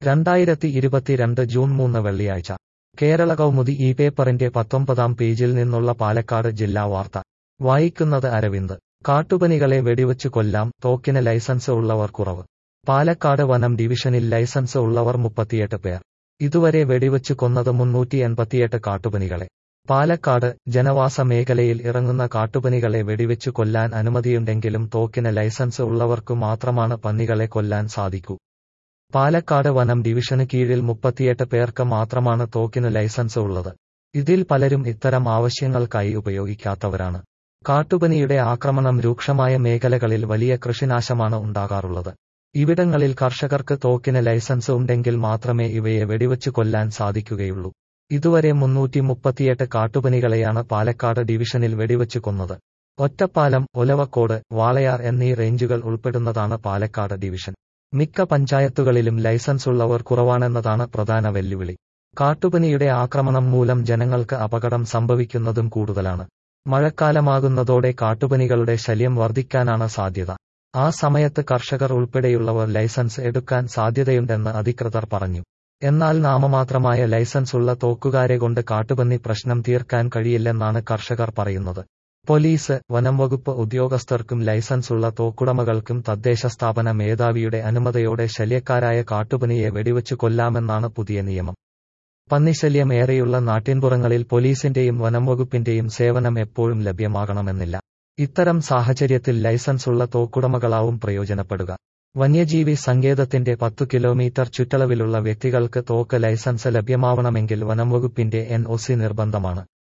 രണ്ടായിരത്തി ഇരുപത്തിരണ്ട് ജൂൺ മൂന്ന് വെള്ളിയാഴ്ച കേരള കൗമുദി ഈ പേപ്പറിന്റെ പത്തൊമ്പതാം പേജിൽ നിന്നുള്ള പാലക്കാട് ജില്ലാ വാർത്ത വായിക്കുന്നത് അരവിന്ദ് കാട്ടുപനികളെ വെടിവച്ചു കൊല്ലാം തോക്കിന് ലൈസൻസ് ഉള്ളവർ കുറവ് പാലക്കാട് വനം ഡിവിഷനിൽ ലൈസൻസ് ഉള്ളവർ മുപ്പത്തിയെട്ട് പേർ ഇതുവരെ വെടിവച്ചു കൊന്നത് മുന്നൂറ്റി എൺപത്തിയെട്ട് കാട്ടുപനികളെ പാലക്കാട് ജനവാസ മേഖലയിൽ ഇറങ്ങുന്ന കാട്ടുപനികളെ വെടിവെച്ചു കൊല്ലാൻ അനുമതിയുണ്ടെങ്കിലും തോക്കിന് ലൈസൻസ് ഉള്ളവർക്കു മാത്രമാണ് പന്നികളെ കൊല്ലാൻ സാധിക്കൂ പാലക്കാട് വനം ഡിവിഷന് കീഴിൽ മുപ്പത്തിയെട്ട് പേർക്ക് മാത്രമാണ് തോക്കിന് ലൈസൻസ് ഉള്ളത് ഇതിൽ പലരും ഇത്തരം ആവശ്യങ്ങൾക്കായി ഉപയോഗിക്കാത്തവരാണ് കാട്ടുപനിയുടെ ആക്രമണം രൂക്ഷമായ മേഖലകളിൽ വലിയ കൃഷിനാശമാണ് ഉണ്ടാകാറുള്ളത് ഇവിടങ്ങളിൽ കർഷകർക്ക് തോക്കിന് ലൈസൻസ് ഉണ്ടെങ്കിൽ മാത്രമേ ഇവയെ വെടിവെച്ചു കൊല്ലാൻ സാധിക്കുകയുള്ളൂ ഇതുവരെ മുന്നൂറ്റി മുപ്പത്തിയെട്ട് കാട്ടുപനികളെയാണ് പാലക്കാട് ഡിവിഷനിൽ വെടിവെച്ചു കൊന്നത് ഒറ്റപ്പാലം ഒലവക്കോട് വാളയാർ എന്നീ റേഞ്ചുകൾ ഉൾപ്പെടുന്നതാണ് പാലക്കാട് ഡിവിഷൻ മിക്ക പഞ്ചായത്തുകളിലും ലൈസൻസ് ഉള്ളവർ കുറവാണെന്നതാണ് പ്രധാന വെല്ലുവിളി കാട്ടുപനിയുടെ ആക്രമണം മൂലം ജനങ്ങൾക്ക് അപകടം സംഭവിക്കുന്നതും കൂടുതലാണ് മഴക്കാലമാകുന്നതോടെ കാട്ടുപനികളുടെ ശല്യം വർദ്ധിക്കാനാണ് സാധ്യത ആ സമയത്ത് കർഷകർ ഉൾപ്പെടെയുള്ളവർ ലൈസൻസ് എടുക്കാൻ സാധ്യതയുണ്ടെന്ന് അധികൃതർ പറഞ്ഞു എന്നാൽ നാമമാത്രമായ ലൈസൻസ് ഉള്ള തോക്കുകാരെ കൊണ്ട് കാട്ടുപന്നി പ്രശ്നം തീർക്കാൻ കഴിയില്ലെന്നാണ് കർഷകർ പറയുന്നത് പോലീസ് വനം വകുപ്പ് ഉദ്യോഗസ്ഥർക്കും ലൈസൻസ് ഉള്ള തോക്കുടമകൾക്കും തദ്ദേശ സ്ഥാപന മേധാവിയുടെ അനുമതിയോടെ ശല്യക്കാരായ കാട്ടുപനിയെ വെടിവെച്ചു കൊല്ലാമെന്നാണ് പുതിയ നിയമം പന്നിശല്യം ഏറെയുള്ള നാട്ടിൻപുറങ്ങളിൽ പോലീസിന്റെയും വനം വകുപ്പിന്റെയും സേവനം എപ്പോഴും ലഭ്യമാകണമെന്നില്ല ഇത്തരം സാഹചര്യത്തിൽ ലൈസൻസ് ഉള്ള തോക്കുടമകളാവും പ്രയോജനപ്പെടുക വന്യജീവി സങ്കേതത്തിന്റെ പത്തു കിലോമീറ്റർ ചുറ്റളവിലുള്ള വ്യക്തികൾക്ക് തോക്ക് ലൈസൻസ് ലഭ്യമാവണമെങ്കിൽ വനം വകുപ്പിന്റെ എൻ നിർബന്ധമാണ്